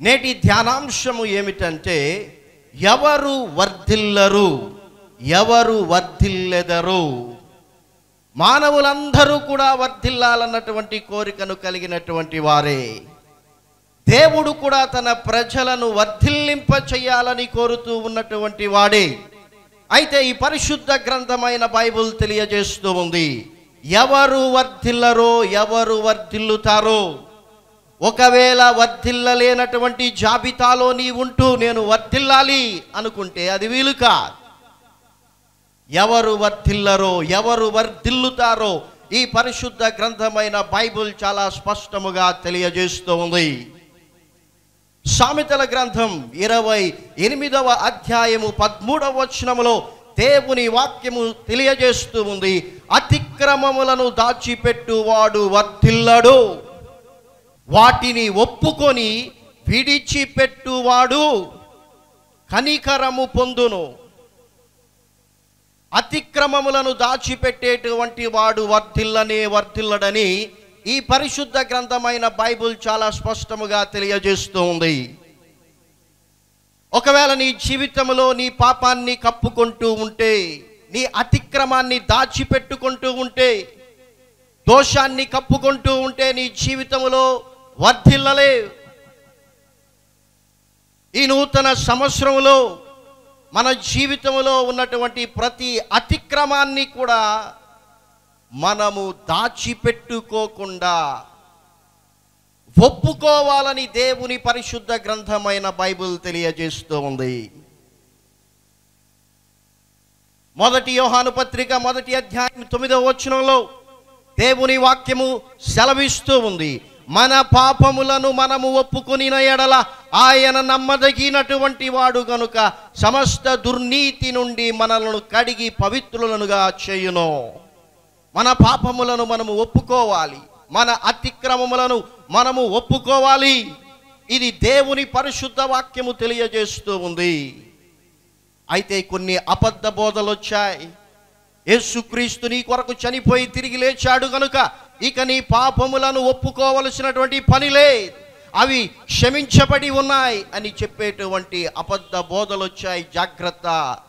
నేటి ధ్యానాంశము ఏమిటంటే ఎవరు వర్ధిల్లరు ఎవరు వర్ధిల్లెదరు మానవులందరూ కూడా వర్ధిల్లాలన్నటువంటి కోరికను కలిగినటువంటి వారే దేవుడు కూడా తన ప్రజలను వర్ధిల్లింప చేయాలని కోరుతూ ఉన్నటువంటి వాడే అయితే ఈ పరిశుద్ధ గ్రంథమైన బైబుల్ తెలియజేస్తూ ఉంది ఎవరు వర్ధిల్లరో ఎవరు వర్ధిల్లుతారో ఒకవేళ వర్ధిల్లలేనటువంటి జాబితాలో నీ ఉంటూ నేను వర్ధిల్లాలి అనుకుంటే అది వీలు కాదు ఎవరు వర్ధిల్లరో ఎవరు వర్ధిల్లుతారో ఈ పరిశుద్ధ గ్రంథమైన బైబుల్ చాలా స్పష్టముగా తెలియజేస్తూ ఉంది సామెతల గ్రంథం ఇరవై ఎనిమిదవ అధ్యాయము పదమూడవ వచనములో దేవుని వాక్యము తెలియజేస్తూ ఉంది అతిక్రమములను దాచిపెట్టువాడు వర్ధిల్లడు వాటిని ఒప్పుకొని విడిచిపెట్టువాడు కనికరము పొందును అతిక్రమములను దాచిపెట్టేటువంటి వాడు వర్ధిల్లనే వర్ధిల్లడని ఈ పరిశుద్ధ గ్రంథమైన బైబుల్ చాలా స్పష్టముగా తెలియజేస్తూ ఉంది ఒకవేళ నీ జీవితంలో నీ పాపాన్ని కప్పుకుంటూ ఉంటే నీ అతిక్రమాన్ని దాచిపెట్టుకుంటూ ఉంటే దోషాన్ని కప్పుకుంటూ ఉంటే నీ జీవితంలో వర్ధిల్లలే ఈ నూతన సంవత్సరంలో మన జీవితంలో ఉన్నటువంటి ప్రతి అతిక్రమాన్ని కూడా మనము దాచిపెట్టుకోకుండా ఒప్పుకోవాలని దేవుని పరిశుద్ధ గ్రంథమైన బైబిల్ తెలియజేస్తూ ఉంది మొదటి యోహాను పత్రిక మొదటి అధ్యాయం తొమ్మిదవ వచనంలో దేవుని వాక్యము సెలవిస్తూ ఉంది మన పాపములను మనము ఒప్పుకొనిన ఎడల ఆయన నమ్మదగినటువంటి వాడు గనుక సమస్త దుర్నీతి నుండి మనలను కడిగి పవిత్రులనుగా చేయును మన పాపములను మనము ఒప్పుకోవాలి మన అతిక్రమములను మనము ఒప్పుకోవాలి ఇది దేవుని పరిశుద్ధ వాక్యము తెలియజేస్తూ ఉంది అయితే కొన్ని అబద్ధ బోధలు వచ్చాయి యేసుక్రీస్తు నీ కొరకు చనిపోయి తిరిగి లేచాడు గనుక ఇక నీ పాపములను ఒప్పుకోవలసినటువంటి పని లేదు అవి క్షమించబడి ఉన్నాయి అని చెప్పేటువంటి అబద్ధ బోధలు వచ్చాయి జాగ్రత్త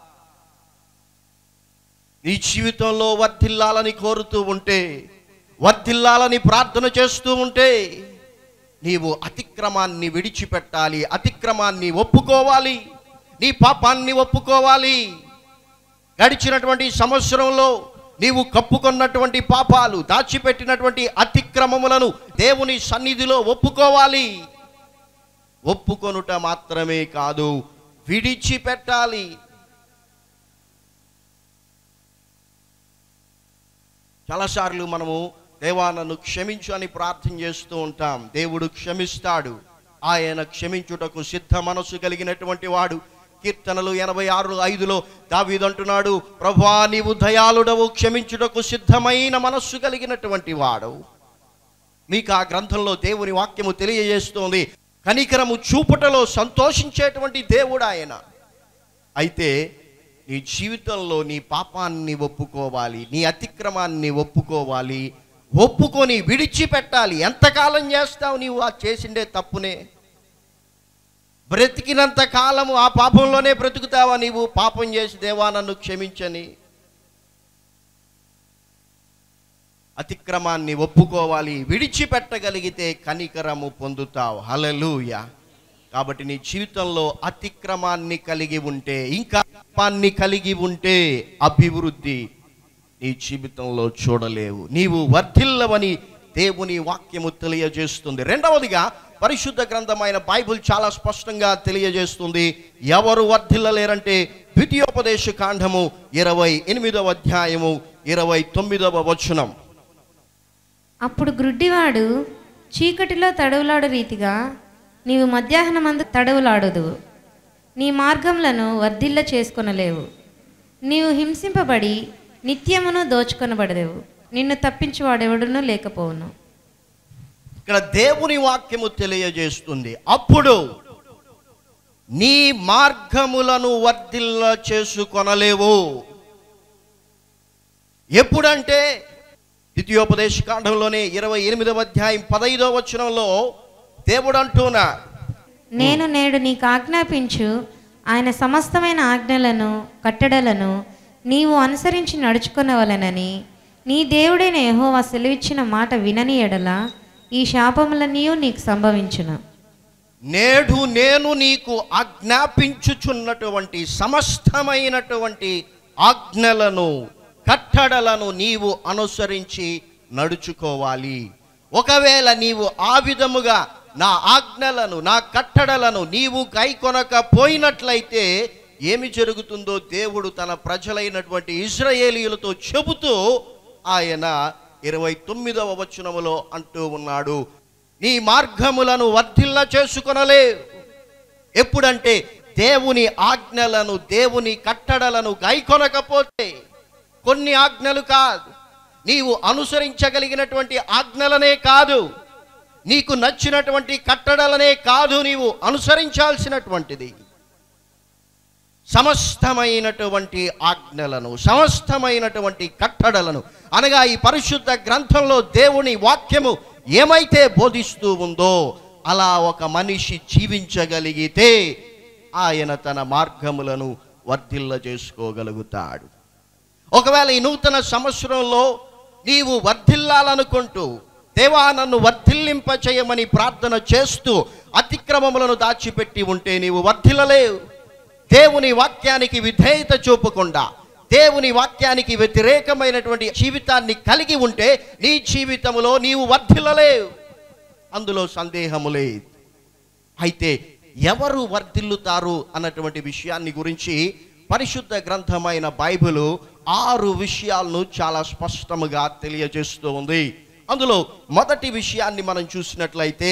నీ జీవితంలో వర్ధిల్లాలని కోరుతూ ఉంటే వర్ధిల్లాలని ప్రార్థన చేస్తూ ఉంటే నీవు అతిక్రమాన్ని విడిచిపెట్టాలి అతిక్రమాన్ని ఒప్పుకోవాలి నీ పాపాన్ని ఒప్పుకోవాలి గడిచినటువంటి సంవత్సరంలో నీవు కప్పుకొన్నటువంటి పాపాలు దాచిపెట్టినటువంటి అతిక్రమములను దేవుని సన్నిధిలో ఒప్పుకోవాలి ఒప్పుకొనుట మాత్రమే కాదు విడిచిపెట్టాలి చాలాసార్లు మనము దేవా నన్ను క్షమించు అని ప్రార్థన చేస్తూ ఉంటాం దేవుడు క్షమిస్తాడు ఆయన క్షమించుటకు సిద్ధ మనసు కలిగినటువంటి వాడు కీర్తనలు ఎనభై ఆరు ఐదులో దావీదంటున్నాడు ప్రభా నీవు దయాళుడవు క్షమించుటకు సిద్ధమైన మనస్సు కలిగినటువంటి వాడు మీకు ఆ గ్రంథంలో దేవుని వాక్యము తెలియజేస్తోంది కనికరము చూపుటలో సంతోషించేటువంటి దేవుడు ఆయన అయితే నీ జీవితంలో నీ పాపాన్ని ఒప్పుకోవాలి నీ అతిక్రమాన్ని ఒప్పుకోవాలి ఒప్పుకొని విడిచిపెట్టాలి ఎంతకాలం చేస్తావు నీవు ఆ చేసిండే తప్పునే బ్రతికినంత కాలము ఆ పాపంలోనే బ్రతుకుతావా నీవు పాపం చేసి దేవా నన్ను క్షమించని అతిక్రమాన్ని ఒప్పుకోవాలి విడిచిపెట్టగలిగితే కనికరము పొందుతావు హలలుయ కాబట్టి నీ జీవితంలో అతిక్రమాన్ని కలిగి ఉంటే ఇంకా పాపాన్ని కలిగి ఉంటే అభివృద్ధి నీ జీవితంలో చూడలేవు నీవు వర్ధిల్లవని దేవుని వాక్యము తెలియజేస్తుంది రెండవదిగా పరిశుద్ధ గ్రంథమైన బైబిల్ చాలా స్పష్టంగా తెలియజేస్తుంది ఎవరు వర్ధిల్లలేరంటే ద్వితీయోపదేశ కాండము ఇరవై ఎనిమిదవ అధ్యాయము ఇరవై తొమ్మిదవ వచనం అప్పుడు గ్రుడ్డివాడు చీకటిలో తడవులాడు రీతిగా నీవు మధ్యాహ్నమందు తడవులాడదు నీ మార్గములను వర్ధిల్ల చేసుకొనలేవు నీవు హింసింపబడి నిత్యమును దోచుకొనబడదేవు నిన్ను తప్పించువాడెవడునూ లేకపోవును ఇక్కడ దేవుని వాక్యము తెలియజేస్తుంది అప్పుడు నీ మార్గములను వర్ధిల్ల చేసుకొనలేవు ఎప్పుడంటే ద్వితీయోపదేశ కాండంలోనే ఇరవై ఎనిమిదవ అధ్యాయం పదైదవ వచనంలో దేవుడు అంటున్నా నేను నేడు నీకు ఆజ్ఞాపించు ఆయన సమస్తమైన ఆజ్ఞలను కట్టడలను నీవు అనుసరించి నడుచుకునవలెనని నీ దేవుడైన యెహోవా సెలవిచ్చిన మాట వినని ఎడల ఈ శాపములన్నీయు నీకు సంభవించును నేడు నేను నీకు ఆజ్ఞాపించుచున్నటువంటి సమస్తమైనటువంటి ఆజ్ఞలను కట్టడలను నీవు అనుసరించి నడుచుకోవాలి ఒకవేళ నీవు ఆ విధముగా నా ఆజ్ఞలను నా కట్టడలను నీవు కైకొనకపోయినట్లయితే ఏమి జరుగుతుందో దేవుడు తన ప్రజలైనటువంటి ఇజ్రాయేలీయులతో చెబుతూ ఆయన ఇరవై తొమ్మిదవ వచనములో అంటూ ఉన్నాడు నీ మార్గములను వర్ధిల్ల చేసుకొనలే ఎప్పుడంటే దేవుని ఆజ్ఞలను దేవుని కట్టడలను గైకొనకపోతే కొన్ని ఆజ్ఞలు కాదు నీవు అనుసరించగలిగినటువంటి ఆజ్ఞలనే కాదు నీకు నచ్చినటువంటి కట్టడలనే కాదు నీవు అనుసరించాల్సినటువంటిది సమస్తమైనటువంటి ఆజ్ఞలను సమస్తమైనటువంటి కట్టడలను అనగా ఈ పరిశుద్ధ గ్రంథంలో దేవుని వాక్యము ఏమైతే బోధిస్తూ ఉందో అలా ఒక మనిషి జీవించగలిగితే ఆయన తన మార్గములను వర్ధిల్ల చేసుకోగలుగుతాడు ఒకవేళ ఈ నూతన సంవత్సరంలో నీవు వర్ధిల్లాలనుకుంటూ దేవా నన్ను వర్ధిల్లింప చేయమని ప్రార్థన చేస్తూ అతిక్రమములను దాచిపెట్టి ఉంటే నీవు వర్ధిల్లలేవు దేవుని వాక్యానికి విధేయత చూపకుండా దేవుని వాక్యానికి వ్యతిరేకమైనటువంటి జీవితాన్ని కలిగి ఉంటే నీ జీవితములో నీవు వర్ధిల్లలేవు అందులో సందేహము లేదు అయితే ఎవరు వర్ధిల్లుతారు అన్నటువంటి విషయాన్ని గురించి పరిశుద్ధ గ్రంథమైన బైబిల్ ఆరు విషయాలను చాలా స్పష్టముగా తెలియజేస్తూ ఉంది అందులో మొదటి విషయాన్ని మనం చూసినట్లయితే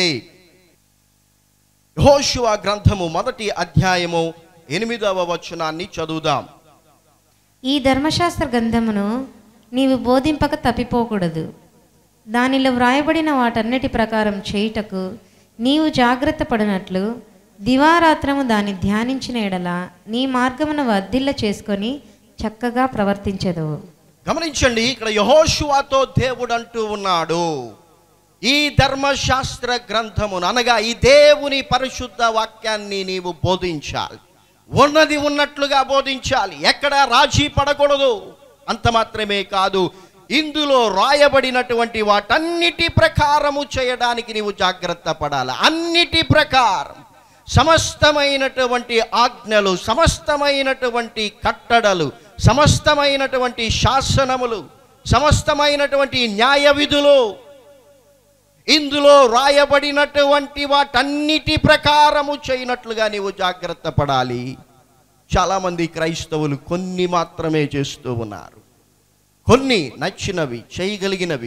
యెహోషువ గ్రంథము మొదటి అధ్యాయము ఎనిమిదవ వచనాన్ని చదువుదాం ఈ ధర్మశాస్త్ర గ్రంథమును నీవు బోధింపక తప్పిపోకూడదు దానిలో వ్రాయబడిన వాటన్నిటి ప్రకారం చేయుటకు నీవు జాగ్రత్త పడినట్లు దివారాత్రము దాన్ని ధ్యానించిన ఎడల నీ మార్గమును వర్ధిల్ల చేసుకొని చక్కగా ప్రవర్తించదు గమనించండి ఇక్కడ యహోషువాతో దేవుడు అంటూ ఉన్నాడు ఈ ధర్మశాస్త్ర గ్రంథమును అనగా ఈ దేవుని పరిశుద్ధ వాక్యాన్ని నీవు బోధించాలి ఉన్నది ఉన్నట్లుగా బోధించాలి ఎక్కడ రాజీ పడకూడదు అంత మాత్రమే కాదు ఇందులో రాయబడినటువంటి వాటన్నిటి ప్రకారము చేయడానికి నీవు జాగ్రత్త పడాలి అన్నిటి ప్రకారం సమస్తమైనటువంటి ఆజ్ఞలు సమస్తమైనటువంటి కట్టడలు సమస్తమైనటువంటి శాసనములు సమస్తమైనటువంటి న్యాయ విధులు ఇందులో రాయబడినటువంటి వాటన్నిటి ప్రకారము చేయనట్లుగా నీవు జాగ్రత్త పడాలి చాలామంది క్రైస్తవులు కొన్ని మాత్రమే చేస్తూ ఉన్నారు కొన్ని నచ్చినవి చేయగలిగినవి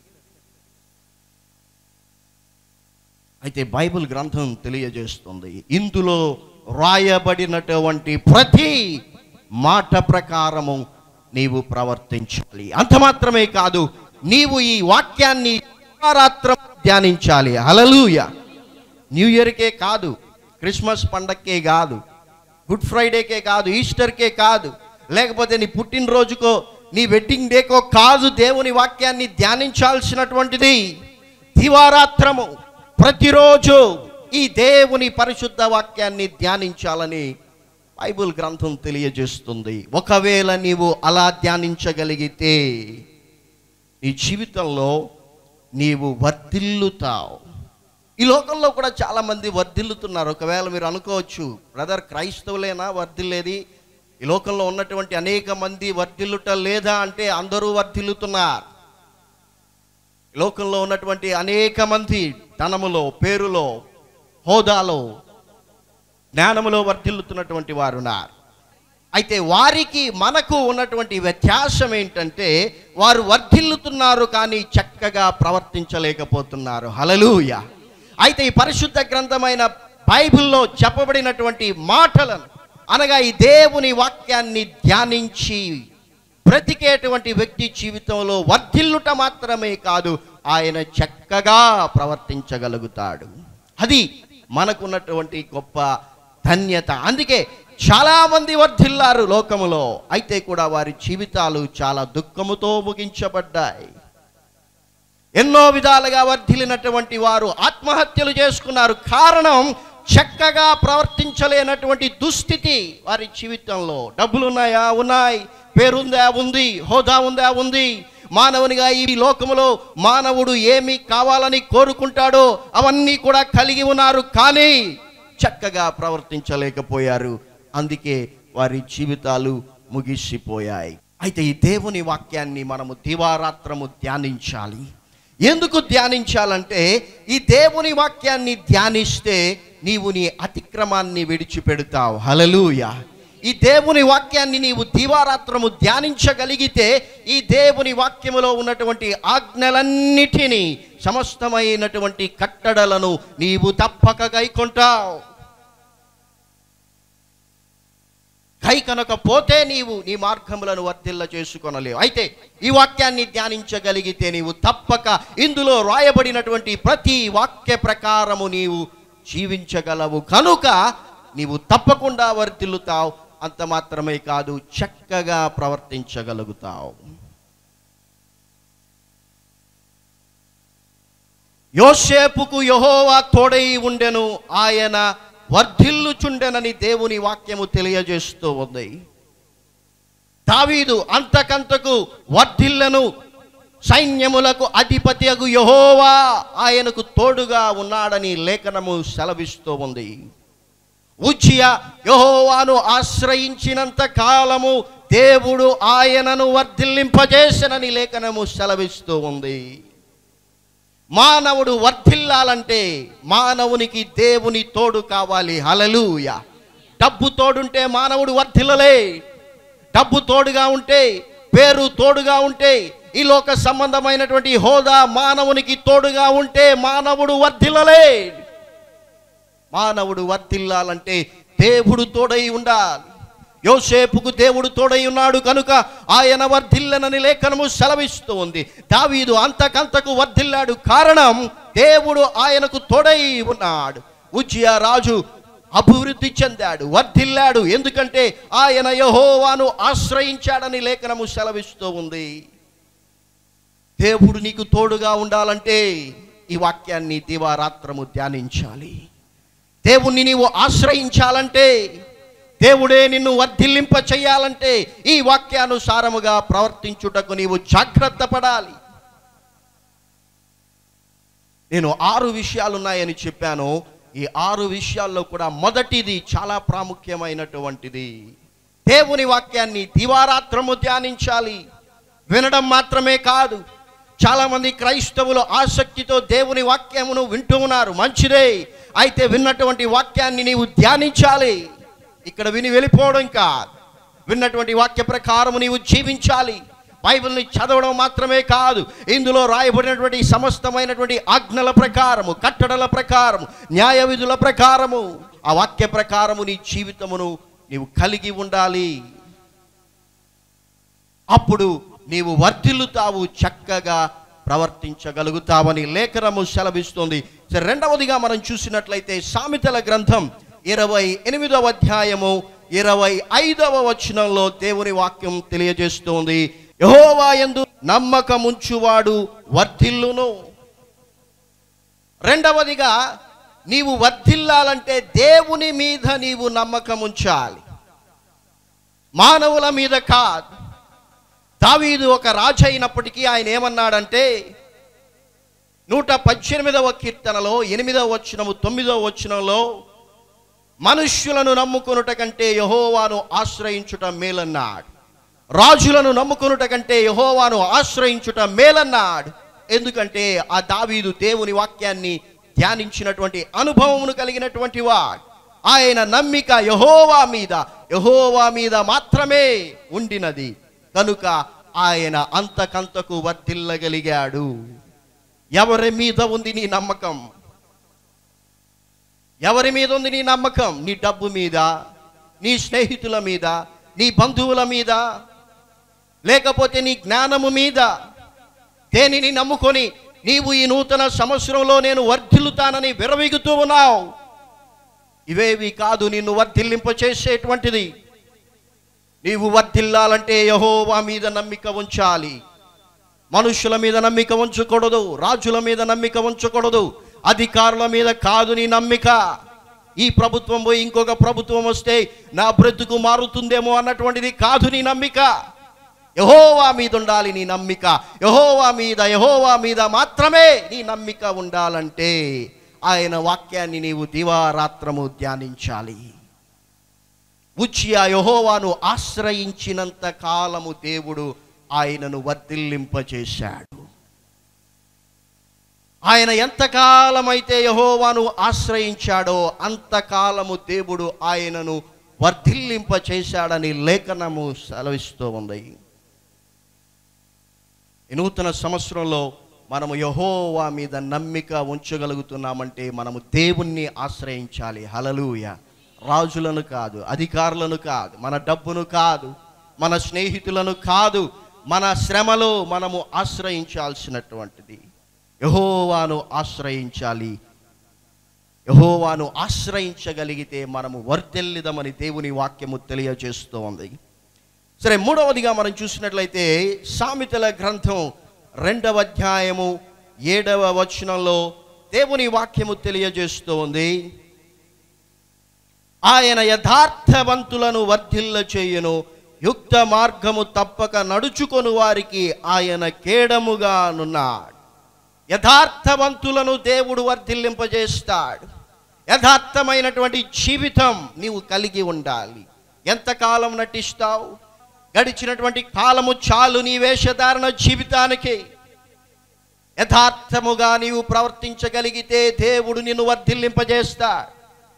అయితే బైబిల్ గ్రంథం తెలియజేస్తుంది ఇందులో రాయబడినటువంటి ప్రతి మాట ప్రకారము నీవు ప్రవర్తించాలి అంత మాత్రమే కాదు నీవు ఈ వాక్యాన్ని రాత్రం ధ్యానించాలి హలలుయ న్యూ ఇయర్కే కాదు క్రిస్మస్ పండక్కే కాదు గుడ్ ఫ్రైడేకే కాదు ఈస్టర్కే కాదు లేకపోతే నీ పుట్టినరోజుకో నీ వెడ్డింగ్ డేకో కాదు దేవుని వాక్యాన్ని ధ్యానించాల్సినటువంటిది దివారాత్రము ప్రతిరోజు ఈ దేవుని పరిశుద్ధ వాక్యాన్ని ధ్యానించాలని బైబిల్ గ్రంథం తెలియజేస్తుంది ఒకవేళ నీవు అలా ధ్యానించగలిగితే నీ జీవితంలో నీవు వర్ధిల్లుతావు ఈ లోకంలో కూడా చాలా మంది వర్ధిల్లుతున్నారు ఒకవేళ మీరు అనుకోవచ్చు బ్రదర్ క్రైస్తవులేనా వర్ధిల్లేది ఈ లోకంలో ఉన్నటువంటి అనేక మంది వర్ధిల్లుట లేదా అంటే అందరూ వర్ధిల్లుతున్నారు ఈ లోకంలో ఉన్నటువంటి అనేక మంది ధనములో పేరులో హోదాలో జ్ఞానములో వర్ధిల్లుతున్నటువంటి వారు ఉన్నారు అయితే వారికి మనకు ఉన్నటువంటి వ్యత్యాసం ఏంటంటే వారు వర్ధిల్లుతున్నారు కానీ చక్కగా ప్రవర్తించలేకపోతున్నారు హలలుయ అయితే ఈ పరిశుద్ధ గ్రంథమైన బైబిల్లో చెప్పబడినటువంటి మాటలను అనగా ఈ దేవుని వాక్యాన్ని ధ్యానించి బ్రతికేటువంటి వ్యక్తి జీవితంలో వర్ధిల్లుట మాత్రమే కాదు ఆయన చక్కగా ప్రవర్తించగలుగుతాడు అది మనకున్నటువంటి గొప్ప ధన్యత అందుకే చాలా మంది వర్ధిల్లారు లోకములో అయితే కూడా వారి జీవితాలు చాలా దుఃఖముతో ముగించబడ్డాయి ఎన్నో విధాలుగా వర్ధిల్లినటువంటి వారు ఆత్మహత్యలు చేసుకున్నారు కారణం చక్కగా ప్రవర్తించలేనటువంటి దుస్థితి వారి జీవితంలో డబ్బులున్నాయా ఉన్నాయి పేరుందా ఉంది హోదా ఉందా ఉంది మానవునిగా ఈ లోకములో మానవుడు ఏమి కావాలని కోరుకుంటాడో అవన్నీ కూడా కలిగి ఉన్నారు కానీ చక్కగా ప్రవర్తించలేకపోయారు అందుకే వారి జీవితాలు ముగిసిపోయాయి అయితే ఈ దేవుని వాక్యాన్ని మనము దివారాత్రము ధ్యానించాలి ఎందుకు ధ్యానించాలంటే ఈ దేవుని వాక్యాన్ని ధ్యానిస్తే నీవు నీ అతిక్రమాన్ని విడిచిపెడతావు హలలుయ ఈ దేవుని వాక్యాన్ని నీవు దివారాత్రము ధ్యానించగలిగితే ఈ దేవుని వాక్యములో ఉన్నటువంటి ఆజ్ఞలన్నిటినీ సమస్తమైనటువంటి కట్టడలను నీవు తప్పక గైకొంటావు కై కనకపోతే నీవు నీ మార్గములను వర్తిల్ల చేసుకొనలేవు అయితే ఈ వాక్యాన్ని ధ్యానించగలిగితే నీవు తప్పక ఇందులో రాయబడినటువంటి ప్రతి వాక్య ప్రకారము నీవు జీవించగలవు కనుక నీవు తప్పకుండా వర్తిల్లుతావు అంత మాత్రమే కాదు చక్కగా ప్రవర్తించగలుగుతావు యోసేపుకు యహోవా తోడై ఉండెను ఆయన వర్ధిల్లుచుండెనని దేవుని వాక్యము తెలియజేస్తూ ఉంది దావీదు అంతకంతకు వర్ధిల్లను సైన్యములకు అధిపతియగు యహోవా ఆయనకు తోడుగా ఉన్నాడని లేఖనము సెలవిస్తూ ఉంది ఉజ్జియ యహోవాను ఆశ్రయించినంత కాలము దేవుడు ఆయనను వర్ధిల్లింపజేసనని లేఖనము సెలవిస్తూ ఉంది మానవుడు వర్ధిల్లాలంటే మానవునికి దేవుని తోడు కావాలి హలలుయ డబ్బు తోడుంటే మానవుడు వర్ధిల్లలే డబ్బు తోడుగా ఉంటే పేరు తోడుగా ఉంటే ఈ లోక సంబంధమైనటువంటి హోదా మానవునికి తోడుగా ఉంటే మానవుడు వర్ధిల్లలే మానవుడు వర్ధిల్లాలంటే దేవుడు తోడై ఉండాలి యోసేపుకు దేవుడు తోడై ఉన్నాడు కనుక ఆయన వర్ధిల్లనని లేఖనము సెలవిస్తూ ఉంది దావీదు అంతకంతకు వర్ధిల్లాడు కారణం దేవుడు ఆయనకు తోడై ఉన్నాడు ఉజ్జియా రాజు అభివృద్ధి చెందాడు వర్ధిల్లాడు ఎందుకంటే ఆయన యహోవాను ఆశ్రయించాడని లేఖనము సెలవిస్తూ ఉంది దేవుడు నీకు తోడుగా ఉండాలంటే ఈ వాక్యాన్ని దివారాత్రము ధ్యానించాలి దేవుణ్ణి నీవు ఆశ్రయించాలంటే దేవుడే నిన్ను వర్ధిల్లింప చేయాలంటే ఈ వాక్యానుసారముగా ప్రవర్తించుటకు నీవు జాగ్రత్త పడాలి నేను ఆరు విషయాలు ఉన్నాయని చెప్పాను ఈ ఆరు విషయాల్లో కూడా మొదటిది చాలా ప్రాముఖ్యమైనటువంటిది దేవుని వాక్యాన్ని దివారాత్రము ధ్యానించాలి వినడం మాత్రమే కాదు చాలామంది క్రైస్తవులు ఆసక్తితో దేవుని వాక్యమును వింటూ ఉన్నారు మంచిదే అయితే విన్నటువంటి వాక్యాన్ని నీవు ధ్యానించాలి ఇక్కడ విని వెళ్ళిపోవడం కాదు విన్నటువంటి వాక్య ప్రకారము నీవు జీవించాలి బైబిల్ని చదవడం మాత్రమే కాదు ఇందులో రాయబడినటువంటి సమస్తమైనటువంటి ఆజ్ఞల ప్రకారము కట్టడల ప్రకారము న్యాయ విధుల ప్రకారము ఆ వాక్య ప్రకారము నీ జీవితమును నీవు కలిగి ఉండాలి అప్పుడు నీవు వర్ధిల్లుతావు చక్కగా ప్రవర్తించగలుగుతావని లేఖనము సెలవిస్తుంది సరే, రెండవదిగా మనం చూసినట్లయితే సామెతల గ్రంథం ఇరవై ఎనిమిదవ అధ్యాయము ఇరవై ఐదవ వచనంలో దేవుని వాక్యం తెలియజేస్తోంది యహోవా యందు నమ్మకముంచువాడు వర్ధిల్లును రెండవదిగా నీవు వర్ధిల్లాలంటే దేవుని మీద నీవు నమ్మకం ఉంచాలి మానవుల మీద కాదు దావీదు ఒక రాజు అయినప్పటికీ ఆయన ఏమన్నాడంటే నూట పద్దెనిమిదవ కీర్తనలో ఎనిమిదవ వచనము తొమ్మిదవ వచనంలో మనుష్యులను నమ్ముకొనుట కంటే యహోవాను ఆశ్రయించుట మేలన్నాడు రాజులను నమ్ముకొనుట కంటే యహోవాను ఆశ్రయించుట మేలన్నాడు ఎందుకంటే ఆ దావీదు దేవుని వాక్యాన్ని ధ్యానించినటువంటి అనుభవమును కలిగినటువంటి వాడు ఆయన నమ్మిక యహోవా మీద యహోవా మీద మాత్రమే ఉండినది కనుక ఆయన అంతకంతకు వర్తిల్లగలిగాడు ఎవరి మీద ఉంది నీ నమ్మకం ఎవరి మీద ఉంది నీ నమ్మకం నీ డబ్బు మీద నీ స్నేహితుల మీద నీ బంధువుల మీద లేకపోతే నీ జ్ఞానము మీద దేనిని నమ్ముకొని నీవు ఈ నూతన సంవత్సరంలో నేను వర్ధిల్లుతానని విరవిగుతూ ఉన్నావు ఇవేవి కాదు నిన్ను వర్ధిల్లింప చేసేటువంటిది నీవు వర్ధిల్లాలంటే యహోవా మీద నమ్మిక ఉంచాలి మనుషుల మీద నమ్మిక ఉంచకూడదు రాజుల మీద నమ్మిక ఉంచకూడదు అధికారుల మీద కాదు నీ నమ్మిక ఈ ప్రభుత్వం పోయి ఇంకొక ప్రభుత్వం వస్తే నా బ్రతుకు మారుతుందేమో అన్నటువంటిది కాదు నీ నమ్మిక యహోవా మీద ఉండాలి నీ నమ్మిక యహోవా మీద యహోవా మీద మాత్రమే నీ నమ్మిక ఉండాలంటే ఆయన వాక్యాన్ని నీవు దివారాత్రము ధ్యానించాలి ఉచ్చియా యహోవాను ఆశ్రయించినంత కాలము దేవుడు ఆయనను వర్ధిల్లింపచేశాడు ఆయన ఎంతకాలమైతే యహోవాను ఆశ్రయించాడో అంతకాలము దేవుడు ఆయనను వర్ధిల్లింప చేశాడని లేఖనము సెలవిస్తూ ఉంది ఈ నూతన సంవత్సరంలో మనము యహోవా మీద నమ్మిక ఉంచగలుగుతున్నామంటే మనము దేవుణ్ణి ఆశ్రయించాలి హలలుయ రాజులను కాదు అధికారులను కాదు మన డబ్బును కాదు మన స్నేహితులను కాదు మన శ్రమలో మనము ఆశ్రయించాల్సినటువంటిది యహోవాను ఆశ్రయించాలి యహోవాను ఆశ్రయించగలిగితే మనము వర్ధిల్లిదమని దేవుని వాక్యము తెలియజేస్తూ ఉంది సరే మూడవదిగా మనం చూసినట్లయితే సామెతల గ్రంథం రెండవ అధ్యాయము ఏడవ వచనంలో దేవుని వాక్యము తెలియజేస్తూ ఉంది ఆయన యథార్థవంతులను వర్ధిల్ల చేయును యుక్త మార్గము తప్పక నడుచుకొను వారికి ఆయన కేడముగానున్నాడు యథార్థవంతులను దేవుడు వర్ధిల్లింపజేస్తాడు యథార్థమైనటువంటి జీవితం నీవు కలిగి ఉండాలి ఎంతకాలం నటిస్తావు గడిచినటువంటి కాలము చాలు నీ వేషధారణ జీవితానికి యథార్థముగా నీవు ప్రవర్తించగలిగితే దేవుడు నిన్ను వర్ధిల్లింపజేస్తాడు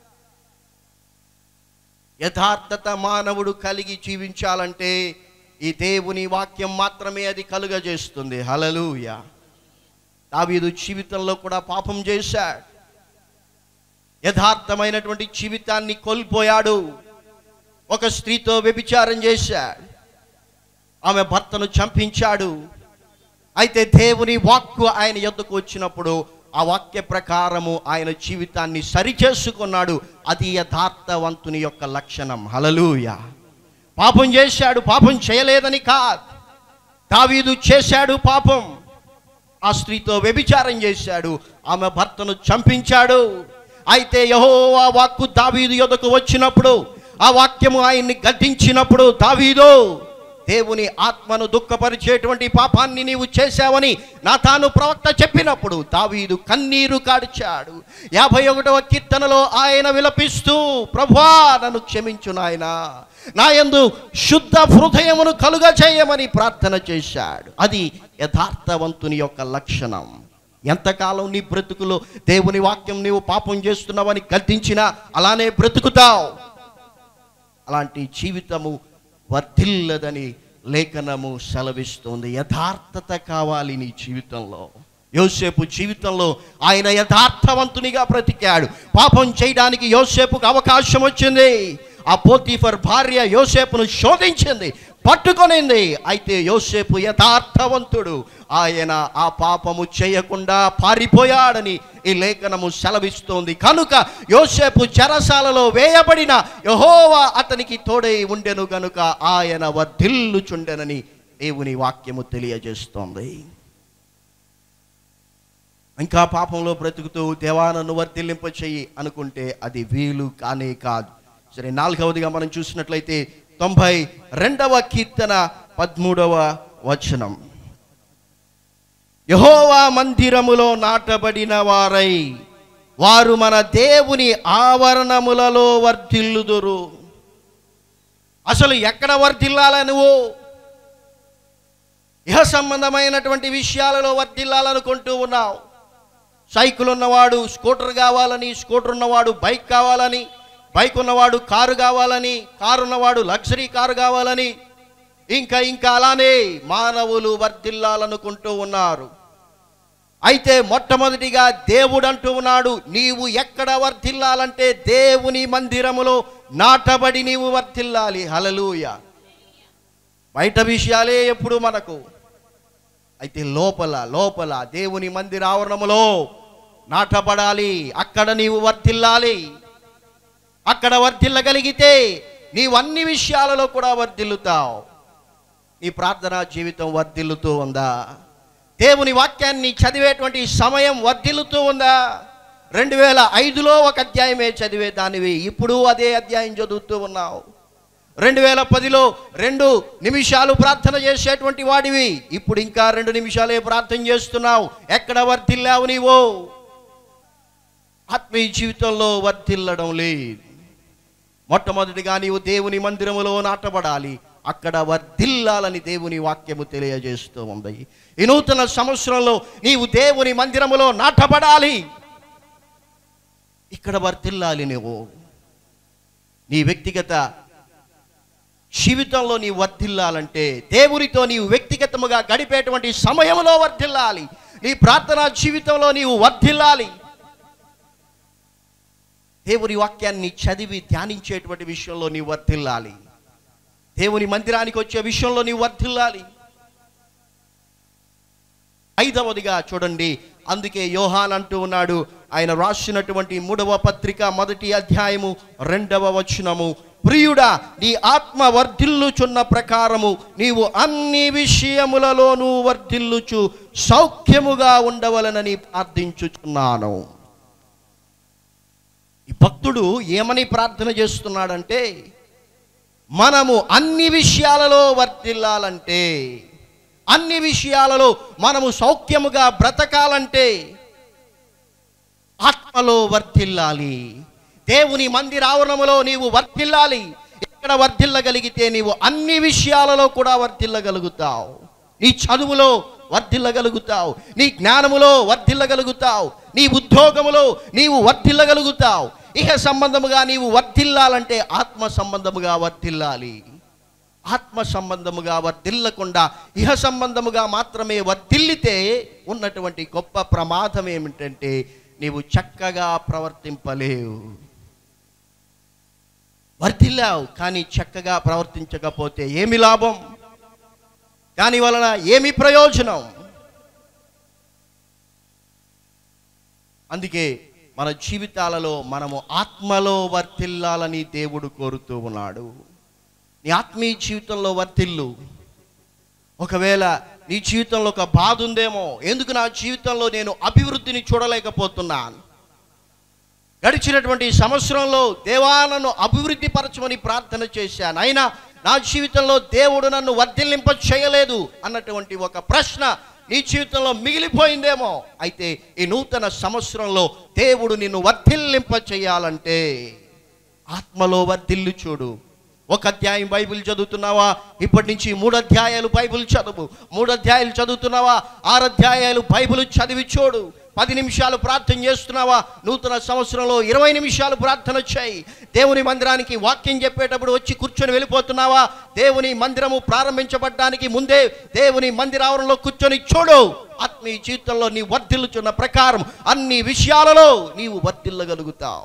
యథార్థత మానవుడు కలిగి జీవించాలంటే ఈ దేవుని వాక్యం మాత్రమే అది కలుగజేస్తుంది హలలుయ దావీదు జీవితంలో కూడా పాపం చేశాడు యథార్థమైనటువంటి జీవితాన్ని కోల్పోయాడు ఒక స్త్రీతో వ్యభిచారం చేశాడు ఆమె భర్తను చంపించాడు అయితే దేవుని వాక్కు ఆయన యొద్దకు వచ్చినప్పుడు ఆ వాక్య ప్రకారము ఆయన జీవితాన్ని సరిచేసుకున్నాడు అది యథార్థవంతుని యొక్క లక్షణం హలలుయ పాపం చేశాడు పాపం చేయలేదని కాదు దావీదు చేశాడు పాపం ఆ స్త్రీతో వ్యభిచారం చేశాడు ఆమె భర్తను చంపించాడు అయితే యహోవా వాక్కు దావీదు యొద్దకు వచ్చినప్పుడు ఆ వాక్యము ఆయన్ని గద్దించినప్పుడు దావీదు దేవుని ఆత్మను దుఃఖపరిచేటువంటి పాపాన్ని నీవు చేశావని నా తాను ప్రవక్త చెప్పినప్పుడు దావీదు కన్నీరు కాడిచాడు యాభై ఒకటవ కీర్తనలో ఆయన విలపిస్తూ ప్రభువా నన్ను క్షమించు నాయన నాయందు శుద్ధ హృదయమును కలుగ చేయమని ప్రార్థన చేశాడు అది యథార్థవంతుని యొక్క లక్షణం ఎంతకాలం నీ బ్రతుకులో దేవుని వాక్యం నీవు పాపం చేస్తున్నావని గద్దించినా అలానే బ్రతుకుతావు అలాంటి జీవితము వర్ధిల్లదని లేఖనము సెలవిస్తుంది యథార్థత కావాలి నీ జీవితంలో యోసేపు జీవితంలో ఆయన యథార్థవంతునిగా బ్రతికాడు పాపం చేయడానికి యోసేపుకు అవకాశం వచ్చింది ఆ పోతీఫర్ భార్య యోసేపును శోధించింది పట్టుకొనింది అయితే యోసేపు యథార్థవంతుడు ఆయన ఆ పాపము చేయకుండా పారిపోయాడని ఈ లేఖనము సెలవిస్తోంది కనుక యోసేపు చెరసాలలో వేయబడిన యహోవా అతనికి తోడై ఉండెను గనుక ఆయన వర్ధిల్లుచుండెనని దేవుని వాక్యము తెలియజేస్తోంది ఇంకా పాపంలో బ్రతుకుతూ దేవానను వర్ధిల్లింప చెయ్యి అనుకుంటే అది వీలు కానే కాదు సరే నాలుగవదిగా మనం చూసినట్లయితే తొంభై రెండవ కీర్తన పదమూడవ వచనం యహోవా మందిరములో నాటబడిన వారై వారు మన దేవుని ఆవరణములలో వర్ధిల్లుదురు అసలు ఎక్కడ వర్ధిల్లాల నువ్వు ఇహ సంబంధమైనటువంటి విషయాలలో వర్ధిల్లాలనుకుంటూ ఉన్నావు సైకిల్ ఉన్నవాడు స్కూటర్ కావాలని స్కూటర్ ఉన్నవాడు బైక్ కావాలని బైక్ ఉన్నవాడు కారు కావాలని కారు ఉన్నవాడు లగ్జరీ కారు కావాలని ఇంకా ఇంకా అలానే మానవులు వర్ధిల్లాలనుకుంటూ ఉన్నారు అయితే మొట్టమొదటిగా దేవుడు అంటూ ఉన్నాడు నీవు ఎక్కడ వర్ధిల్లాలంటే దేవుని మందిరములో నాటబడి నీవు వర్ధిల్లాలి హలలుయ బయట విషయాలే ఎప్పుడు మనకు అయితే లోపల లోపల దేవుని మందిర ఆవరణములో నాటబడాలి అక్కడ నీవు వర్ధిల్లాలి అక్కడ వర్ధిల్లగలిగితే నీవు అన్ని విషయాలలో కూడా వర్ధిల్లుతావు నీ ప్రార్థనా జీవితం వర్ధిల్లుతూ ఉందా దేవుని వాక్యాన్ని చదివేటువంటి సమయం వర్ధిల్లుతూ ఉందా రెండు వేల ఐదులో ఒక అధ్యాయమే చదివే దానివి ఇప్పుడు అదే అధ్యాయం చదువుతూ ఉన్నావు రెండు వేల పదిలో రెండు నిమిషాలు ప్రార్థన చేసేటువంటి వాడివి ఇప్పుడు ఇంకా రెండు నిమిషాలే ప్రార్థన చేస్తున్నావు ఎక్కడ వర్ధిల్లావు నీవో ఆత్మీయ జీవితంలో వర్ధిల్లడం లేదు మొట్టమొదటిగా నీవు దేవుని మందిరములో నాటబడాలి అక్కడ వర్ధిల్లాలని దేవుని వాక్యము తెలియజేస్తూ ఉంది ఈ నూతన సంవత్సరంలో నీవు దేవుని మందిరములో నాటబడాలి ఇక్కడ వర్ధిల్లాలి నువ్వు నీ వ్యక్తిగత జీవితంలో నీవు వర్ధిల్లాలంటే దేవునితో నీవు వ్యక్తిగతముగా గడిపేటువంటి సమయంలో వర్ధిల్లాలి నీ ప్రార్థనా జీవితంలో నీవు వర్ధిల్లాలి దేవుని వాక్యాన్ని చదివి ధ్యానించేటువంటి విషయంలో నీవు వర్ధిల్లాలి దేవుని మందిరానికి వచ్చే విషయంలో నీవు వర్ధిల్లాలి ఐదవదిగా చూడండి అందుకే యోహాన్ అంటూ ఉన్నాడు ఆయన రాసినటువంటి మూడవ పత్రిక మొదటి అధ్యాయము రెండవ వచనము ప్రియుడా నీ ఆత్మ వర్ధిల్లుచున్న ప్రకారము నీవు అన్ని విషయములలోనూ వర్ధిల్లుచు సౌఖ్యముగా ఉండవలనని ప్రార్థించుచున్నాను ఈ భక్తుడు ఏమని ప్రార్థన చేస్తున్నాడంటే మనము అన్ని విషయాలలో వర్ధిల్లాలంటే అన్ని విషయాలలో మనము సౌఖ్యముగా బ్రతకాలంటే ఆత్మలో వర్ధిల్లాలి దేవుని మందిరావరణములో నీవు వర్ధిల్లాలి ఎక్కడ వర్ధిల్లగలిగితే నీవు అన్ని విషయాలలో కూడా వర్ధిల్లగలుగుతావు నీ చదువులో వర్ధిల్లగలుగుతావు నీ జ్ఞానములో వర్ధిల్లగలుగుతావు నీ ఉద్యోగములో నీవు వర్ధిల్లగలుగుతావు ఇహ సంబంధముగా నీవు వర్ధిల్లాలంటే ఆత్మ సంబంధముగా వర్ధిల్లాలి ఆత్మ సంబంధముగా వర్ధిల్లకుండా ఇహ సంబంధముగా మాత్రమే వర్ధిల్లితే ఉన్నటువంటి గొప్ప ప్రమాదం ఏమిటంటే నీవు చక్కగా ప్రవర్తింపలేవు వర్ధిల్లావు కానీ చక్కగా ప్రవర్తించకపోతే ఏమి లాభం దాని వలన ఏమి ప్రయోజనం అందుకే మన జీవితాలలో మనము ఆత్మలో వర్తిల్లాలని దేవుడు కోరుతూ ఉన్నాడు నీ ఆత్మీయ జీవితంలో వర్తిల్లు ఒకవేళ నీ జీవితంలో ఒక బాధ ఉందేమో ఎందుకు నా జీవితంలో నేను అభివృద్ధిని చూడలేకపోతున్నాను గడిచినటువంటి సంవత్సరంలో దేవా నన్ను అభివృద్ధి పరచమని ప్రార్థన చేశాను అయినా నా జీవితంలో దేవుడు నన్ను వర్ధిల్లింప చేయలేదు అన్నటువంటి ఒక ప్రశ్న నీ జీవితంలో మిగిలిపోయిందేమో అయితే ఈ నూతన సంవత్సరంలో దేవుడు నిన్ను వర్ధిల్లింప చేయాలంటే ఆత్మలో వర్ధిల్లు చూడు ఒక అధ్యాయం బైబిల్ చదువుతున్నావా ఇప్పటి నుంచి మూడు అధ్యాయాలు బైబిల్ చదువు మూడు అధ్యాయాలు చదువుతున్నావా ఆరు అధ్యాయాలు బైబిల్ చదివి చూడు పది నిమిషాలు ప్రార్థన చేస్తున్నావా నూతన సంవత్సరంలో ఇరవై నిమిషాలు ప్రార్థన చేయి దేవుని మందిరానికి వాక్యం చెప్పేటప్పుడు వచ్చి కూర్చొని వెళ్ళిపోతున్నావా దేవుని మందిరము ప్రారంభించబడ్డానికి ముందే దేవుని మందిరావరణలో కూర్చొని చూడు ఆత్మీయ జీవితంలో నీ వర్ధిల్లుచున్న ప్రకారం అన్ని విషయాలలో నీవు వర్ధిల్లగలుగుతావు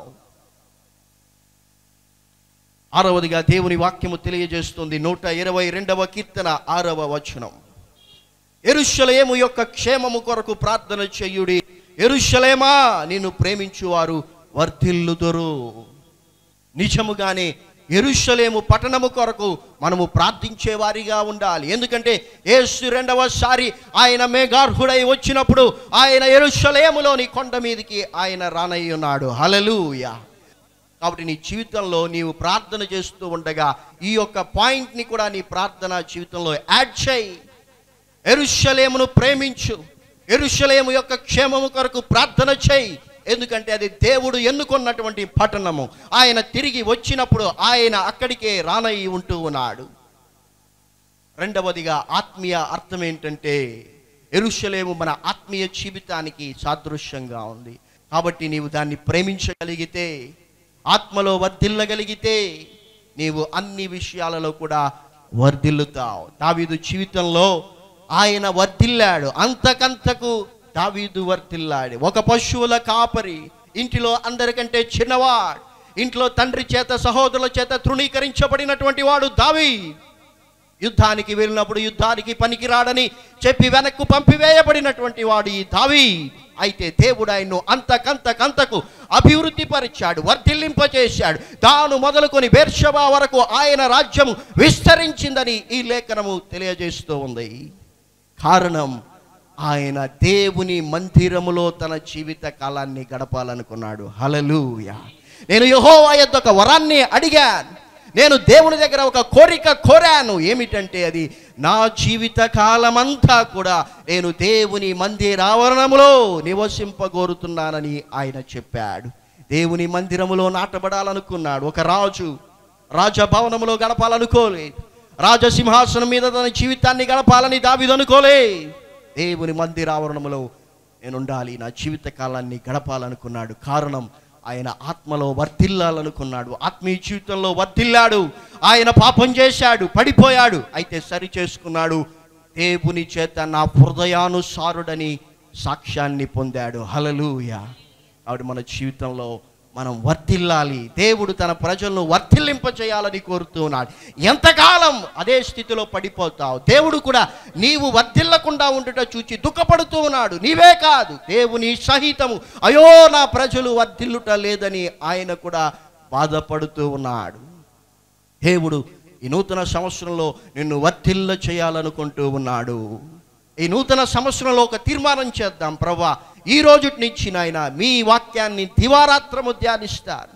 ఆరవదిగా దేవుని వాక్యము తెలియజేస్తుంది నూట ఇరవై రెండవ కీర్తన ఆరవ వచనం ఎరుషలేము యొక్క క్షేమము కొరకు ప్రార్థన చెయ్యుడి ఎరుషలేమా నిన్ను ప్రేమించువారు వర్ధిల్లుదురు నిజముగానే ఎరుషలేము పట్టణము కొరకు మనము ప్రార్థించే వారిగా ఉండాలి ఎందుకంటే యేసు రెండవసారి ఆయన మేఘార్హుడై వచ్చినప్పుడు ఆయన ఎరుషలేములోని కొండ మీదకి ఆయన రానయ్య ఉన్నాడు హలలుయా కాబట్టి నీ జీవితంలో నీవు ప్రార్థన చేస్తూ ఉండగా ఈ యొక్క పాయింట్ని కూడా నీ ప్రార్థన జీవితంలో యాడ్ చేయి ఎరుషలేమును ప్రేమించు ఎరుషలేము యొక్క క్షేమము కొరకు ప్రార్థన చేయి ఎందుకంటే అది దేవుడు ఎన్నుకున్నటువంటి పట్టణము ఆయన తిరిగి వచ్చినప్పుడు ఆయన అక్కడికే రానయ్యి ఉంటూ ఉన్నాడు రెండవదిగా ఆత్మీయ అర్థం ఏంటంటే ఎరుషలేము మన ఆత్మీయ జీవితానికి సాదృశ్యంగా ఉంది కాబట్టి నీవు దాన్ని ప్రేమించగలిగితే ఆత్మలో వర్ధిల్లగలిగితే నీవు అన్ని విషయాలలో కూడా వర్ధిల్లుతావు దావీదు జీవితంలో ఆయన వర్ధిల్లాడు అంతకంతకు దావీదు వర్ధిల్లాడు ఒక పశువుల కాపరి ఇంటిలో అందరికంటే చిన్నవాడు ఇంట్లో తండ్రి చేత సహోదరుల చేత తృణీకరించబడినటువంటి వాడు దావీ యుద్ధానికి వెళ్ళినప్పుడు యుద్ధానికి పనికిరాడని చెప్పి వెనక్కు పంపివేయబడినటువంటి వాడు ఈ దావి అయితే దేవుడు ఆయన్ను అంతకంతకంతకు అభివృద్ధి పరిచాడు వర్ధిల్లింపచేశాడు తాను మొదలుకొని బేర్షబా వరకు ఆయన రాజ్యం విస్తరించిందని ఈ లేఖనము తెలియజేస్తూ ఉంది కారణం ఆయన దేవుని మందిరములో తన జీవిత కాలాన్ని గడపాలనుకున్నాడు హలలుయ నేను యెహోవా యొద్ద ఒక వరాన్ని అడిగాను నేను దేవుని దగ్గర ఒక కోరిక కోరాను ఏమిటంటే అది నా జీవిత కాలమంతా కూడా నేను దేవుని మందిరావరణములో నివసింపగోరుతున్నానని ఆయన చెప్పాడు దేవుని మందిరములో నాటబడాలనుకున్నాడు ఒక రాజు రాజభవనములో గడపాలనుకోలేదు రాజసింహాసనం మీద తన జీవితాన్ని గడపాలని దావిదు అనుకోలే దేవుని మందిరావరణములో నేను ఉండాలి నా జీవిత కాలాన్ని గడపాలనుకున్నాడు కారణం ఆయన ఆత్మలో వర్ధిల్లాలనుకున్నాడు ఆత్మీయ జీవితంలో వర్ధిల్లాడు ఆయన పాపం చేశాడు పడిపోయాడు అయితే సరి చేసుకున్నాడు దేవుని చేత నా హృదయానుసారుడని సాక్ష్యాన్ని పొందాడు హలలుయ కాబట్టి మన జీవితంలో మనం వర్ధిల్లాలి దేవుడు తన ప్రజలను వర్ధిల్లింప చేయాలని కోరుతున్నాడు ఎంతకాలం అదే స్థితిలో పడిపోతావు దేవుడు కూడా నీవు వర్ధిల్లకుండా ఉండుట చూచి దుఃఖపడుతూ ఉన్నాడు నీవే కాదు దేవుని సహితము అయో నా ప్రజలు వర్ధిల్లుట లేదని ఆయన కూడా బాధపడుతూ ఉన్నాడు దేవుడు ఈ నూతన సంవత్సరంలో నిన్ను వర్ధిల్ల చేయాలనుకుంటూ ఉన్నాడు ఈ నూతన సంవత్సరంలో ఒక తీర్మానం చేద్దాం ప్రభా ఈ రోజు నుంచి నాయన మీ వాక్యాన్ని దివారాత్రము ధ్యానిస్తాను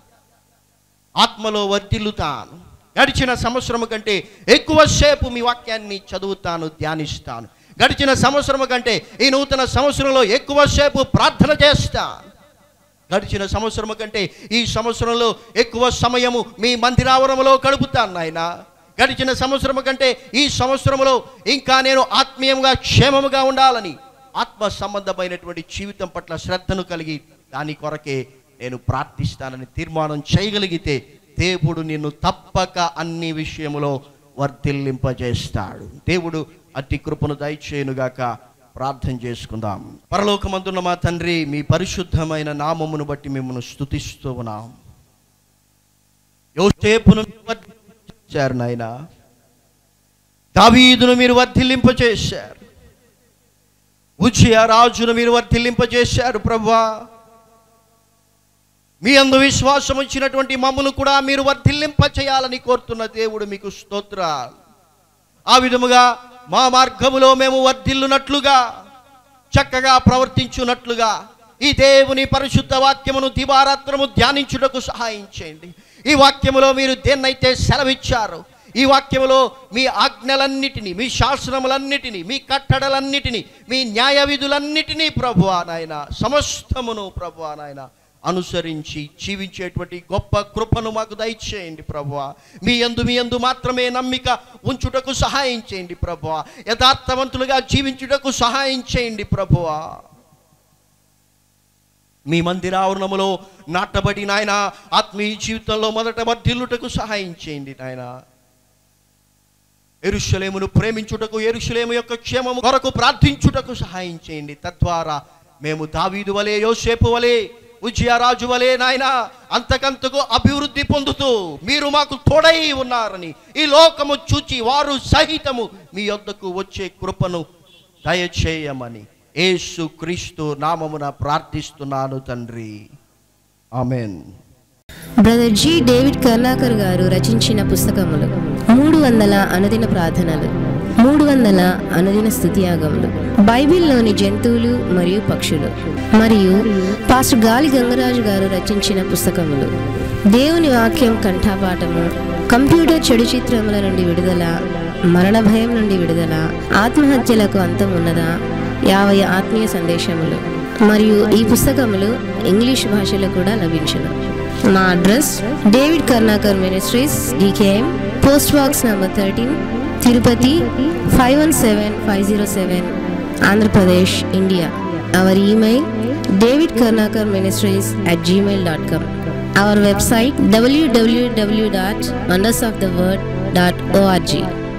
ఆత్మలో వర్ధిల్లుతాను గడిచిన సంవత్సరం కంటే ఎక్కువసేపు మీ వాక్యాన్ని చదువుతాను ధ్యానిస్తాను గడిచిన సంవత్సరం కంటే ఈ నూతన సంవత్సరంలో ఎక్కువసేపు ప్రార్థన చేస్తాను గడిచిన సంవత్సరం కంటే ఈ సంవత్సరంలో ఎక్కువ సమయము మీ మందిరావరంలో గడుపుతాను నాయన గడిచిన సంవత్సరం కంటే ఈ సంవత్సరంలో ఇంకా నేను ఆత్మీయంగా క్షేమముగా ఉండాలని ఆత్మ సంబంధమైనటువంటి జీవితం పట్ల శ్రద్ధను కలిగి దాని కొరకే నేను ప్రార్థిస్తానని తీర్మానం చేయగలిగితే దేవుడు నిన్ను తప్పక అన్ని విషయములో వర్ధిల్లింపజేస్తాడు దేవుడు అతి కృపను దయచేయునుగాక ప్రార్థన చేసుకుందాం పరలోకమందున్న మా తండ్రి మీ పరిశుద్ధమైన నామమును బట్టి మిమ్మల్ని స్తుతిస్తూ ఉన్నాం యోసేపును మీరు వర్ధిల్లింపచేశారు నాయన దావీదును మీరు వర్ధిల్లింపచేశారు ఉచియ రాజును మీరు వర్ధిల్లింపజేశారు ప్రభా మీ అందు విశ్వాసం వచ్చినటువంటి మమ్మను కూడా మీరు వర్ధిల్లింప చేయాలని కోరుతున్న దేవుడు మీకు స్తోత్రాలు ఆ విధముగా మా మార్గములో మేము వర్ధిల్లునట్లుగా చక్కగా ప్రవర్తించున్నట్లుగా ఈ దేవుని పరిశుద్ధ వాక్యమును దివారాత్రము ధ్యానించుటకు సహాయం చేయండి ఈ వాక్యములో మీరు దేన్నైతే సెలవిచ్చారు ఈ వాక్యములో మీ ఆజ్ఞలన్నిటినీ మీ శాసనములన్నిటినీ మీ కట్టడలన్నిటినీ మీ న్యాయ విధులన్నిటినీ ప్రభువా నాయన సమస్తమును ప్రభువా నాయన అనుసరించి జీవించేటువంటి గొప్ప కృపను మాకు దయచేయండి ప్రభువా మీ యందు మీ యందు మాత్రమే నమ్మిక ఉంచుటకు సహాయం చేయండి ప్రభువా యథార్థవంతులుగా జీవించుటకు సహాయం చేయండి ప్రభువా మీ మందిరావరణములో నాటబడి నాయన ఆత్మీయ జీవితంలో మొదట వర్ధిల్లుటకు సహాయం చేయండి నాయన ఎరుషలేమును ప్రేమించుటకు ఎరుషలేము యొక్క క్షేమము కొరకు ప్రార్థించుటకు సహాయం చేయండి తద్వారా మేము దావీదు వలె యోసేపు వలె ఉజ్జయరాజు వలె నాయన అంతకంతకు అభివృద్ధి పొందుతూ మీరు మాకు తోడై ఉన్నారని ఈ లోకము చూచి వారు సహితము మీ యొద్దకు వచ్చే కృపను దయచేయమని యేసు క్రీస్తు నామమున ప్రార్థిస్తున్నాను తండ్రి amen brother G David Karnakar గారు రచించిన పుస్తకములు మూడు వందల అనుదిన ప్రార్థనలు మూడు వందల అనుదిన స్థుతియాగములు బైబిల్లోని జంతువులు మరియు పక్షులు మరియు పాస్టర్ గాలి గంగరాజు గారు రచించిన పుస్తకములు దేవుని వాక్యం కంఠాపాఠము కంప్యూటర్ చెడు చిత్రముల నుండి విడుదల మరణ భయం నుండి విడుదల ఆత్మహత్యలకు అంతం ఉన్నదా యాభై ఆత్మీయ సందేశములు మరియు ఈ పుస్తకములు ఇంగ్లీష్ భాషలో కూడా లభించును మా address David Karnakar ministries DKM post box number thirteen Tirupati five one seven five zero seven Andhra Pradesh India our email David Karnakar ministries at Gmail dot com our website W W W dot wonders of the word dot ORG